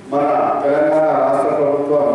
మన తెలంగాణ రాష్ట్ర ప్రభుత్వం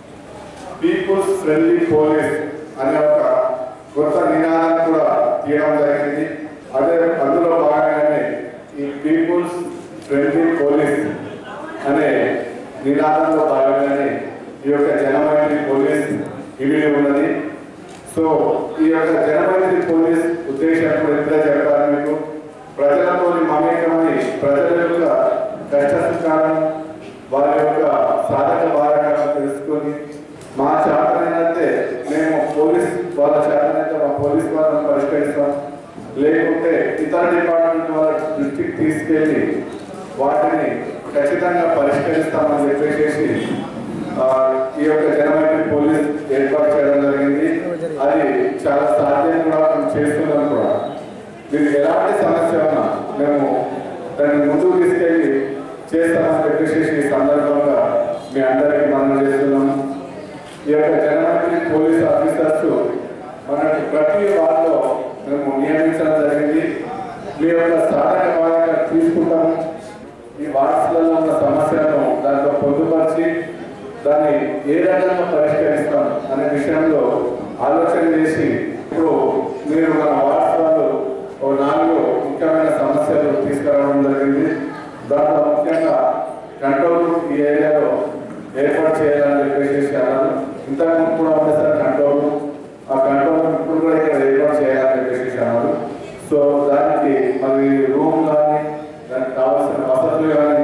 పీపుల్స్ ఫ్రెండ్లీ పోలీస్ అనే ఒక కొత్త నినాదాన్ని కూడా తీయడం జరిగింది అదే అందులో భాగంగానే ఈ పీపుల్స్ ఫ్రెండ్లీ పోలీస్ అనే నినాదంలో భాగంగానే ఈ యొక్క జనమైత్రి పోలీస్ ఇమిడి ఉన్నది సో ఈ యొక్క జనమైత్రి పోలీస్ ఉద్దేశం కూడా ఇప్పుడే చెప్పారు మీకు ప్రజలతో మమేకమై ప్రజల యొక్క కష్ట సుఖాలను వారి యొక్క సాధక బాధకాలను తెలుసుకొని మా చేతనైతే మేము పోలీస్ వాళ్ళ చేతనైతే మా పోలీస్ వాళ్ళని పరిష్కరిస్తాం లేకుంటే ఇతర డిపార్ట్మెంట్ వాళ్ళ దృష్టికి తీసుకెళ్ళి వాటిని ఖచ్చితంగా పరిష్కరిస్తామని చెప్పేసి ఆ, ఈ యొక్క జనమైత్రి పోలీస్ ఏర్పాటు చేయడం జరిగింది అది చాలా సాధ్యం కూడా మనం చేస్తున్నాం కూడా మీకు ఎలాంటి సమస్య ఉన్నా మేము దాన్ని ముందుకు తీసుకెళ్ళి చేస్తామని చెప్పేసి ఈ సందర్భంగా మీ అందరికీ మనం చేస్తున్నాము ఈ యొక్క జనమంత్రి పోలీస్ ఆఫీసర్స్ మనకి ప్రతి వార్డులో మేము నియమించడం జరిగింది మీ యొక్క సాధక బాధగా తీసుకుంటాము ఈ వార్డ్స్లలో ఉన్న సమస్యలను దాంట్లో పొందుపరిచి దాన్ని ఏ రకంగా పరిష్కరిస్తాం అనే విషయంలో ఆలోచన చేసి ఇప్పుడు మీరు మన వార్డ్స్ వాళ్ళు ఓ నాలుగు ముఖ్యమైన సమస్యలు తీసుకురావడం జరిగింది దాంట్లో ముఖ్యంగా కంట్రోల్ రూమ్ ఈ ఏరియాలో ఏర్పాటు చేయాలని చెప్పేసి అన్నారు ఇంతకుముందు కూడా ఉంది సార్ కంట్రోల్ రూమ్ ఆ కంట్రోల్ రూమ్ ఇప్పుడు కూడా ఇక్కడ ఏర్పాటు చేయాలని చెప్పేసి అన్నారు సో దానికి మరి రూమ్ కానీ దానికి కావాల్సిన వసతులు కానీ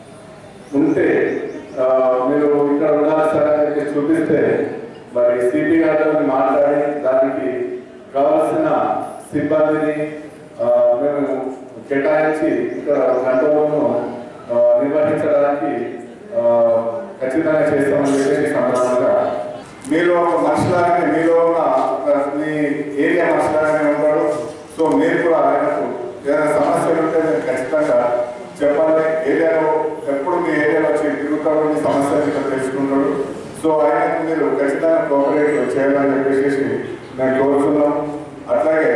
ఉంటే ఆ, మీరు ఇక్కడ ఉండాలి సార్ అని చెప్పి చూపిస్తే మరి సిపి గారితో మాట్లాడి దానికి కావాల్సిన సిబ్బందిని ఆ, మేము కేటాయించి ఇక్కడ కంట్రోల్ను నిర్వహించడానికి ఆ, ఖచ్చితంగా చేస్తామని చెప్పేసి ఈ సందర్భంగా మీరు ఒక మనుషులాగానే మీలో ఉన్న ఒక మీ ఏరియా మనుషులాగానే ఉంటాడు సో మీరు కూడా ఆయనకు ఏదైనా సమస్యలు ఉంటే మీరు ఖచ్చితంగా చెప్పాలి ఏరియాలో ఎప్పుడు మీ ఏరియాలో వచ్చి తిరుగుతాడు మీ సమస్యలు ఇక్కడ తెలుసుకుంటాడు సో ఆయనకు మీరు ఖచ్చితంగా కోఆపరేట్ చేయాలని చెప్పేసి నేను కోరుతున్నాం అట్లాగే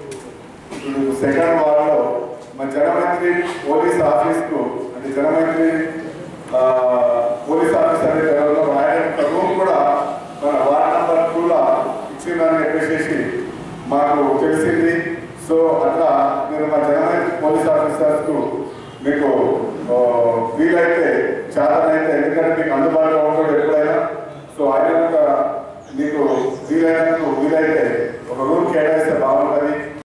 సెకండ్ వార్డులో మన జనమంత్రి పోలీస్ ఆఫీస్కు అంటే జనమంత్రి ఆ, పోలీస్ ఆఫీస్ అనే లెవెల్లో ఆయన యొక్క రూమ్ కూడా మన వార్డ్ నంబర్ టూలో ఇచ్చిందని చెప్పేసి మాకు తెలిసింది సో అట్లా మీరు మా జనమంత్రి పోలీస్ ఆఫీసర్స్కు మీకు ఆ, వీలైతే చేతనైతే ఎందుకంటే మీకు అందుబాటులో ఉంటాడు ఎప్పుడైనా సో ఆయన యొక్క మీకు వీలైనందుకు వీలైతే